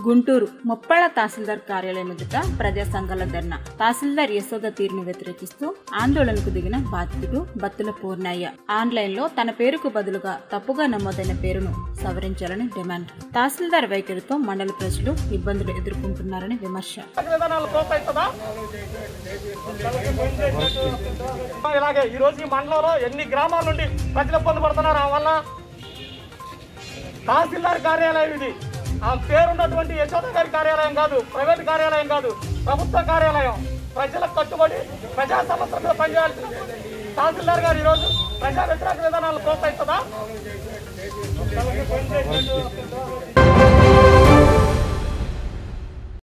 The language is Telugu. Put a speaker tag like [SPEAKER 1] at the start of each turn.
[SPEAKER 1] గుంటూరు ముప్పళ్ల తహసీల్దార్ కార్యాలయం ఎదుట ప్రజా సంఘాల ధర్నా తహసీల్దార్ యశోద తీరును వ్యతిరేకిస్తూ ఆందోళనకు దిగిన బాధితుడు బత్తుల పూర్ణయ్య ఆన్లైన్ లో తన పేరుకు బదులుగా తప్పుగా నమోదైన పేరును సవరించాలని డిమాండ్ తహసీల్దార్ వైఖరితో మండల ప్రజలు ఇబ్బందులు ఎదుర్కొంటున్నారని విమర్శ
[SPEAKER 2] విధానాలు ప్రోత్సహిస్తుందా ఇలాగే ఈ రోజు ఈ మండలంలో ఎన్ని గ్రామాల నుండి ప్రజలు ఇబ్బంది పడుతున్నారు ఆ వల్ల తహసీల్దార్ కార్యాలయం ఇది ఆ పేరున్నటువంటి యశోద గారి కార్యాలయం కాదు ప్రైవేట్ కార్యాలయం కాదు ప్రభుత్వ కార్యాలయం ప్రజలకు కట్టుబడి ప్రజా సమస్యల మీద పనిచేయాల్సిన తహసీల్దార్ గారు ఈరోజు ప్రజా వ్యతిరేక విధానాలు ప్రోత్సహిస్తుందా